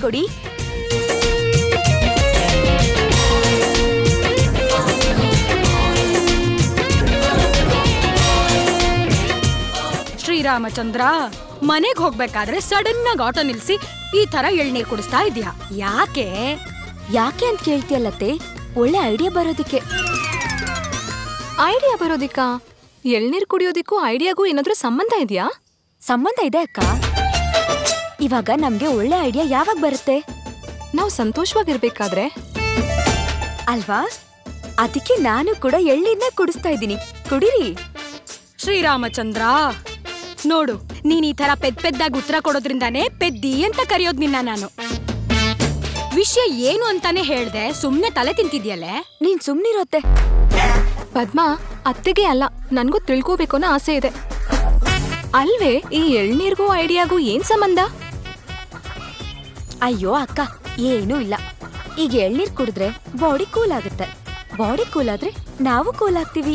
ಕೊಡಿ ಶ್ರೀರಾಮಚಂದ್ರ ಮನೆಗ್ ಹೋಗ್ಬೇಕಾದ್ರೆ ಸಡನ್ ಆಗಿ ಆಟೋ ನಿಲ್ಸಿ ಈ ತರ ಎಳ್ನೀರ್ ಕುಡಿಸ್ತಾ ಇದ್ಯಾ ಯಾಕೆ ಯಾಕೆ ಅಂತ ಕೇಳ್ತಿಯಲ್ಲತ್ತೆ ಒಳ್ಳೆ ಐಡಿಯಾ ಬರೋದಕ್ಕೆ ಐಡಿಯಾ ಬರೋದಿಕ್ಕಾ ಎಳ್ನೀರ್ ಕುಡಿಯೋದಿಕ್ಕೂ ಐಡಿಯಾಗೂ ಏನಾದ್ರೂ ಸಂಬಂಧ ಇದೆಯಾ ಸಂಬಂಧ ಇದೆ ಅಕ್ಕ ಇವಾಗ ನಮ್ಗೆ ಒಳ್ಳೆ ಐಡಿಯಾ ಯಾವಾಗ ಬರುತ್ತೆ ನಾವು ಸಂತೋಷವಾಗಿರ್ಬೇಕಾದ್ರೆ ಅಲ್ವಾ ಅದಕ್ಕೆ ನಾನು ಕೂಡ ಎಳ್ನೀರ್ನ ಕುಡಿಸ್ತಾ ಇದ್ದೀನಿ ಕುಡೀರಿ ಶ್ರೀರಾಮಚಂದ್ರ ನೋಡು ನೀನ್ ಈ ತರ ಪೆದ್ ಪೆದ್ದಾಗಿ ಉತ್ತರ ಕೊಡೋದ್ರಿಂದಾನೇ ಪೆದ್ದಿ ಅಂತ ಕರೆಯೋದ್ ನಿನ್ನ ನಾನು ವಿಷಯ ಏನು ಅಂತಾನೆ ಹೇಳ್ದೆ ಸುಮ್ನೆ ತಲೆ ತಿಂತಿದ್ಯಲ್ಲೇ ನೀನ್ ಸುಮ್ನಿರೋತ್ತೆ ಪದ್ಮ ಅತ್ತೆಗೆ ಅಲ್ಲ ನನ್ಗೂ ತಿಳ್ಕೋಬೇಕು ಅನ್ನೋ ಆಸೆ ಇದೆ ಅಲ್ವೇ ಈ ಎಳ್ನೀರ್ಗೂ ಐಡಿಯಾಗೂ ಏನ್ ಸಂಬಂಧ ಅಯ್ಯೋ ಅಕ್ಕ ಏನೂ ಇಲ್ಲ ಈಗ ಎಳ್ನೀರ್ ಕುಡಿದ್ರೆ ಬಾಡಿ ಕೂಲ್ ಆಗುತ್ತೆ ಬಾಡಿ ಕೂಲ್ ಆದ್ರೆ ನಾವು ಕೂಲ್ ಆಗ್ತೀವಿ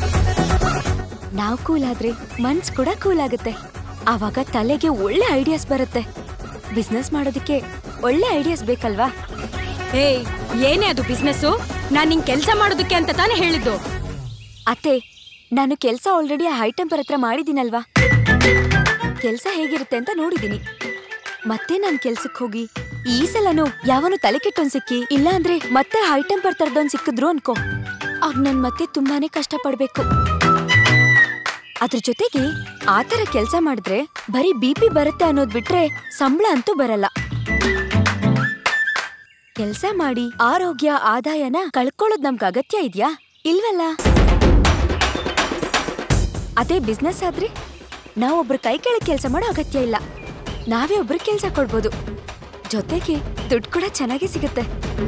ನಾವು ಕೂಲ್ ಆದ್ರೆ ಮನ್ಸ್ ಕೂಡ ಕೂಲ್ ಆಗುತ್ತೆ ಆವಾಗ ತಲೆಗೆ ಒಳ್ಳೆ ಐಡಿಯಾಸ್ ಬರುತ್ತೆ ಬಿಸ್ನೆಸ್ ಮಾಡೋದಕ್ಕೆ ಒಳ್ಳೆ ಐಡಿಯಾಸ್ ಬೇಕಲ್ವಾ ಏಯ್ ಏನೇ ಅದು ಬಿಸ್ನೆಸ್ಸು ನಾನ್ ನಿಂಗ್ ಕೆಲ್ಸ ಮಾಡೋದಕ್ಕೆ ಅಂತ ತಾನೇ ಹೇಳಿದ್ದು ಅತ್ತೆ ನಾನು ಕೆಲಸ ಆಲ್ರೆಡಿ ಹೈ ಟೆಂಪರ್ ಹತ್ರ ಮಾಡಿದ್ದೀನಲ್ವಾ ಕೆಲಸ ಹೇಗಿರುತ್ತೆ ಅಂತ ನೋಡಿದ್ದೀನಿ ಮತ್ತೆ ನಾನು ಕೆಲ್ಸಕ್ಕೆ ಹೋಗಿ ಈ ಸಲನು ಯಾವನು ತಲೆ ಕೆಟ್ಟೊಂದ್ ಸಿಕ್ಕಿ ಇಲ್ಲ ಅಂದ್ರೆ ಮತ್ತೆ ಹೈ ಟೆಂಪರ್ ತರದೊಂದ್ ಸಿಕ್ಕಿದ್ರು ಅನ್ಕೋ ಆಗ ನನ್ ಮತ್ತೆ ತುಂಬಾನೇ ಕಷ್ಟ ಪಡ್ಬೇಕು ಅದ್ರ ಜೊತೆಗೆ ಆ ತರ ಕೆಲ್ಸ ಮಾಡಿದ್ರೆ ಬರೀ ಬಿ ಪಿ ಬರುತ್ತೆ ಅನ್ನೋದ್ ಬಿಟ್ರೆ ಸಂಬಳ ಅಂತೂ ಬರಲ್ಲ ಕೆಲ್ಸ ಮಾಡಿ ಆರೋಗ್ಯ ಆದಾಯನ ಕಳ್ಕೊಳ್ಳೋದ್ ನಮ್ಗ್ ಅಗತ್ಯ ಇದ್ಯಾ ಇಲ್ವಲ್ಲ ಅದೇ ಬಿಸ್ನೆಸ್ ಆದ್ರೆ ನಾವೊಬ್ರು ಕೈ ಕೆಳಗ್ ಕೆಲಸ ಮಾಡೋ ಅಗತ್ಯ ಇಲ್ಲ ನಾವೇ ಒಬ್ರು ಕೆಲಸ ಕೊಡ್ಬೋದು ಜೊತೆಗೆ ದುಡ್ಡು ಕೂಡ ಚೆನ್ನಾಗಿ ಸಿಗುತ್ತೆ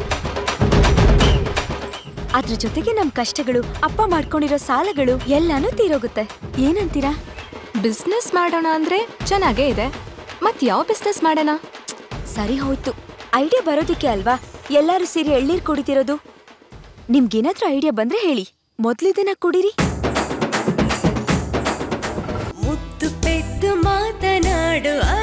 ಅದ್ರ ಜೊತೆಗೆ ನಮ್ ಕಷ್ಟಗಳು ಅಪ್ಪ ಮಾಡ್ಕೊಂಡಿರೋ ಸಾಲಗಳು ಎಲ್ಲಾನು ತೀರೋಗುತ್ತೆ ಏನಂತೀರಾ ಬಿಸ್ನೆಸ್ ಮಾಡೋಣ ಅಂದ್ರೆ ಚೆನ್ನಾಗೇ ಇದೆ ಮತ್ ಯಾವ ಬಿಸ್ನೆಸ್ ಮಾಡೋಣ ಸರಿ ಹೋಯ್ತು ಐಡಿಯಾ ಬರೋದಿಕ್ಕೆ ಅಲ್ವಾ ಎಲ್ಲಾರು ಸೇರಿ ಎಳ್ನೀರ್ ಕುಡಿತಿರೋದು ನಿಮ್ಗೇನಾದ್ರೂ ಐಡಿಯಾ ಬಂದ್ರೆ ಹೇಳಿ ಮೊದ್ಲಿದನ್ನ ಕುಡೀರಿ ಮುತ್ತು ಪೆದ್ದು ಮಾತನಾಡು